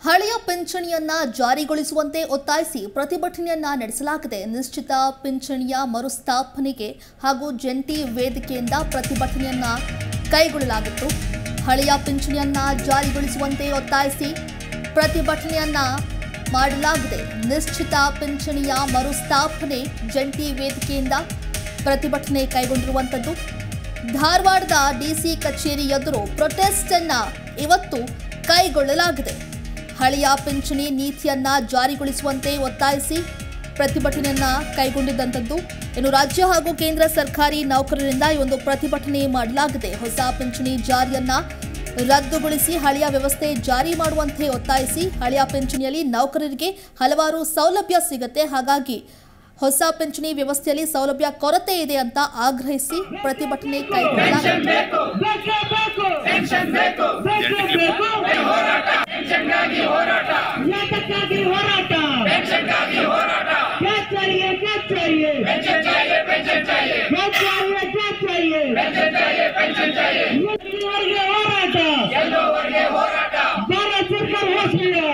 ಹಳೆಯ ಪಿಂಚಣಿಯನ್ನ ಜಾರಿಗೊಳಿಸುವಂತೆ ಒತ್ತಾಯಿಸಿ ಪ್ರತಿಭಟನೆಯನ್ನ ನಡೆಸಲಾಗಿದೆ ನಿಶ್ಚಿತ ಪಿಂಚಣಿಯ ಮರುಸ್ಥಾಪನೆಗೆ ಹಾಗೂ ಜಂಟಿ ವೇದಿಕೆಯಿಂದ ಪ್ರತಿಭಟನೆಯನ್ನ ಕೈಗೊಳ್ಳಲಾಗಿತ್ತು ಹಳೆಯ ಪಿಂಚಣಿಯನ್ನ ಜಾರಿಗೊಳಿಸುವಂತೆ ಒತ್ತಾಯಿಸಿ ಪ್ರತಿಭಟನೆಯನ್ನ ಮಾಡಲಾಗಿದೆ ನಿಶ್ಚಿತ ಪಿಂಚಣಿಯ ಮರುಸ್ಥಾಪನೆ ಜಂಟಿ ವೇದಿಕೆಯಿಂದ ಪ್ರತಿಭಟನೆ ಕೈಗೊಂಡಿರುವಂಥದ್ದು ಧಾರವಾಡದ ಡಿಸಿ ಕಚೇರಿ ಎದುರು ಪ್ರೊಟೆಸ್ಟ್ ಅನ್ನ ಇವತ್ತು ಕೈಗೊಳ್ಳಲಾಗಿದೆ ಹಳೆಯ ಪಿಂಚಣಿ ನೀತಿಯನ್ನ ಜಾರಿಗೊಳಿಸುವಂತೆ ಒತ್ತಾಯಿಸಿ ಪ್ರತಿಭಟನೆಯನ್ನ ಕೈಗೊಂಡಿದ್ದಂಥದ್ದು ಇನ್ನು ರಾಜ್ಯ ಹಾಗೂ ಕೇಂದ್ರ ಸರ್ಕಾರಿ ನೌಕರರಿಂದ ಈ ಒಂದು ಪ್ರತಿಭಟನೆ ಮಾಡಲಾಗಿದೆ ಹೊಸ ಪಿಂಚಣಿ ಜಾರಿಯನ್ನ ರದ್ದುಗೊಳಿಸಿ ಹಳೆಯ ವ್ಯವಸ್ಥೆ ಜಾರಿ ಮಾಡುವಂತೆ ಒತ್ತಾಯಿಸಿ ಹಳೆಯ ಪಿಂಚಣಿಯಲ್ಲಿ ನೌಕರರಿಗೆ ಹಲವಾರು ಸೌಲಭ್ಯ ಸಿಗುತ್ತೆ ಹಾಗಾಗಿ ಹೊಸ ಪಿಂಚಣಿ ವ್ಯವಸ್ಥೆಯಲ್ಲಿ ಸೌಲಭ್ಯ ಕೊರತೆ ಇದೆ ಅಂತ ಆಗ್ರಹಿಸಿ ಪ್ರತಿಭಟನೆ ಕೈಗೊಳ್ಳಲಾಗಿದೆ ಬೇಕೇ ಬೇಕು ಪೆನ್ಷನ್ ಬೇಕು ಬೇಕೇ ಬೇಕು ಹೋರಾಟ ಪೆನ್ಷನ್ಗಾಗಿ ಹೋರಾಟ ಯಾತಕ್ಕಾಗಿ ಹೋರಾಟ ಪೆನ್ಷನ್ಗಾಗಿ ಹೋರಾಟ क्या चाहिए क्या चाहिए पेंशन चाहिए पेंशन चाहिए क्या चाहिए क्या चाहिए पेंशन चाहिए पेंशन चाहिए ಎಲ್ಲೋವರೆಗೆ ಹೋರಾಟ ಎಲ್ಲೋವರೆಗೆ ಹೋರಾಟ ಭಾರತ ಸರ್ಕಾರ ಹೋಸ್ಮಿಯಾ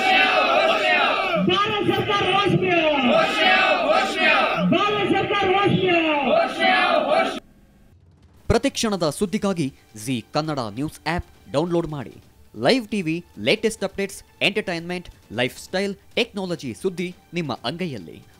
ಭಾರತ ಸರ್ಕಾರ ಹೋಸ್ಮಿಯಾ ಭಾರತ ಸರ್ಕಾರ ಹೋಸ್ಮಿಯಾ ಪ್ರತಿಕ್ಷಣದ ಸುದ್ದಿಗಾಗಿ Zee Kannada news app download ಮಾಡಿ live TV latest updates entertainment lifestyle technology ಸುದ್ದಿ ನಿಮ್ಮ ಅಂಗೈಯಲ್ಲಿ